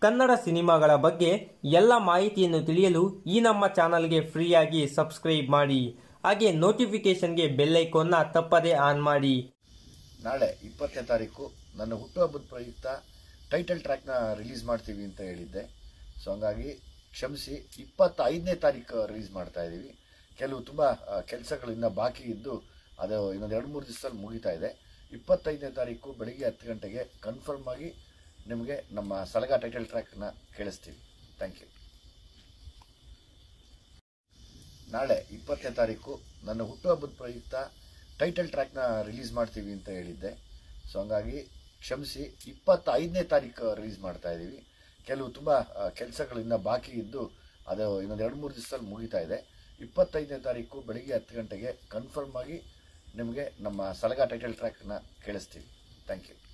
ಕನ್ನಡ ಸಿನಿಮಾಗಳ ಬಗ್ಗೆ ಎಲ್ಲ ಮಾಹಿತಿಯನ್ನು ತಿಳಿಯಲು ಈ ನಮ್ಮ ಚಾನಲ್ಗೆ ಫ್ರೀಯಾಗಿ ಸಬ್ಸ್ಕ್ರೈಬ್ ಮಾಡಿ ಹಾಗೆ ನೋಟಿಫಿಕೇಶನ್ಗೆ ಬೆಲ್ಲೈಕೋನ್ನ ತಪ್ಪದೇ ಆನ್ ಮಾಡಿ ನಾಳೆ ಇಪ್ಪತ್ತನೇ ತಾರೀಕು ನನ್ನ ಹುಟ್ಟುಹಬ್ಬದ ಪ್ರಯುಕ್ತ ಟೈಟಲ್ ಟ್ರ್ಯಾಕ್ನ ರಿಲೀಸ್ ಮಾಡ್ತೀವಿ ಅಂತ ಹೇಳಿದ್ದೆ ಸೊ ಹಂಗಾಗಿ ಕ್ಷಮಿಸಿ ಇಪ್ಪತ್ತೈದನೇ ತಾರೀಕು ರಿಲೀಸ್ ಮಾಡ್ತಾ ಇದ್ದೀವಿ ಕೆಲವು ತುಂಬ ಕೆಲಸಗಳಿಂದ ಬಾಕಿ ಇದ್ದು ಅದು ಇನ್ನೊಂದು ಎರಡು ಮೂರು ದಿವಸದಲ್ಲಿ ಮುಗಿತಾ ಇದೆ ಇಪ್ಪತ್ತೈದನೇ ತಾರೀಕು ಬೆಳಿಗ್ಗೆ ಹತ್ತು ಗಂಟೆಗೆ ಕನ್ಫರ್ಮ್ ಆಗಿ ನಿಮಗೆ ನಮ್ಮ ಸಲಗ ಟೈಟಲ್ ಟ್ರ್ಯಾಕ್ನ ಕೇಳಿಸ್ತೀವಿ ಥ್ಯಾಂಕ್ ಯು ನಾಳೆ ಇಪ್ಪತ್ತನೇ ತಾರೀಕು ನನ್ನ ಹುಟ್ಟುಹಬ್ಬದ ಪ್ರಯುಕ್ತ ಟೈಟಲ್ ಟ್ರ್ಯಾಕ್ನ ರಿಲೀಸ್ ಮಾಡ್ತೀವಿ ಅಂತ ಹೇಳಿದ್ದೆ ಸೊ ಹಂಗಾಗಿ ಕ್ಷಮಿಸಿ ಇಪ್ಪತ್ತೈದನೇ ತಾರೀಕು ರಿಲೀಸ್ ಮಾಡ್ತಾ ಇದ್ದೀವಿ ಕೆಲವು ತುಂಬ ಕೆಲಸಗಳಿಂದ ಬಾಕಿ ಇದ್ದು ಅದು ಇನ್ನೊಂದು ಎರಡು ಮೂರು ದಿವಸದಲ್ಲಿ ಮುಗಿತಾ ಇದೆ ಇಪ್ಪತ್ತೈದನೇ ತಾರೀಕು ಬೆಳಿಗ್ಗೆ ಹತ್ತು ಗಂಟೆಗೆ ಕನ್ಫರ್ಮ್ ಆಗಿ ನಿಮಗೆ ನಮ್ಮ ಸಲಗ ಟೈಟಲ್ ಟ್ರ್ಯಾಕ್ನ ಕೇಳಿಸ್ತೀವಿ ಥ್ಯಾಂಕ್ ಯು